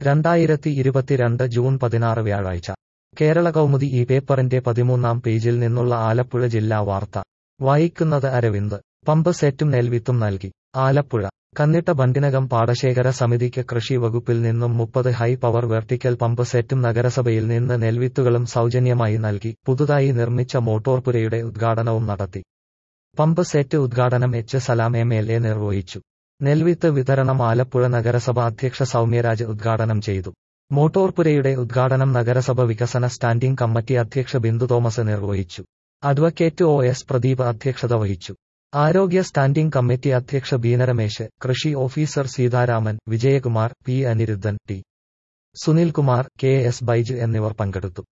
രണ്ടായിരത്തി ഇരുപത്തിരണ്ട് ജൂൺ പതിനാറ് വ്യാഴാഴ്ച കേരള കൗമുദി ഈ പേപ്പറിന്റെ പതിമൂന്നാം പേജിൽ നിന്നുള്ള ആലപ്പുഴ ജില്ലാ വാർത്ത വായിക്കുന്നത് അരവിന്ദ് പമ്പ് സെറ്റും നെൽവിത്തും നൽകി ആലപ്പുഴ കന്നിട്ട ബണ്ടിനകം പാടശേഖര സമിതിക്ക് കൃഷി വകുപ്പിൽ നിന്നും മുപ്പത് ഹൈ പവർ വെർട്ടിക്കൽ പമ്പ് സെറ്റും നഗരസഭയിൽ നിന്ന് നെൽവിത്തുകളും സൗജന്യമായി നൽകി പുതുതായി നിർമ്മിച്ച മോട്ടോർപുരയുടെ ഉദ്ഘാടനവും നടത്തി പമ്പ് സെറ്റ് ഉദ്ഘാടനം H Salam M L A നിർവഹിച്ചു നെൽവിത്ത് വിതരണം ആലപ്പുഴ നഗരസഭ അധ്യക്ഷ സൗമ്യരാജ് ഉദ്ഘാടനം ചെയ്തു മോട്ടോർപുരയുടെ ഉദ്ഘാടനം നഗരസഭ വികസന സ്റ്റാൻഡിംഗ് കമ്മിറ്റി അധ്യക്ഷ ബിന്ദു തോമസ് നിർവഹിച്ചു അഡ്വക്കേറ്റ് ഒ എസ് പ്രദീപ് അധ്യക്ഷത വഹിച്ചു ആരോഗ്യ സ്റ്റാൻഡിംഗ് കമ്മിറ്റി അധ്യക്ഷ ബീനരമേശ് കൃഷി officer Seetharaman Vijayakumar P Aniruddhan T Sunilkumar K S Baiju എന്നിവർ പങ്കെടുത്തു